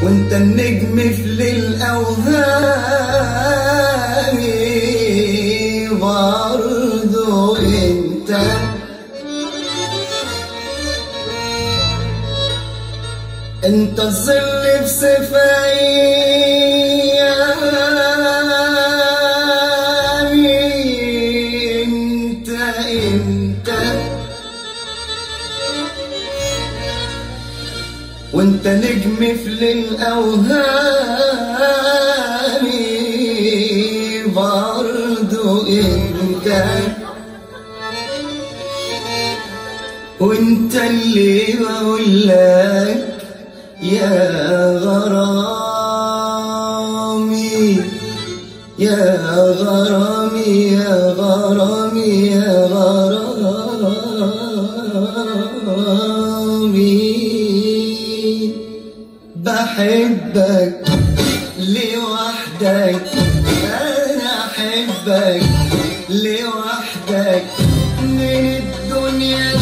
وانت النجم في للأوهام برضو انت انت الظل في صفايامي انت انت وانت نجم في للأوهام برضو انت وانت اللي بقول لك يا غرامي يا غرامي يا غرامي يا غرامي بحبك لوحدك انا احبك لوحدك من الدنيا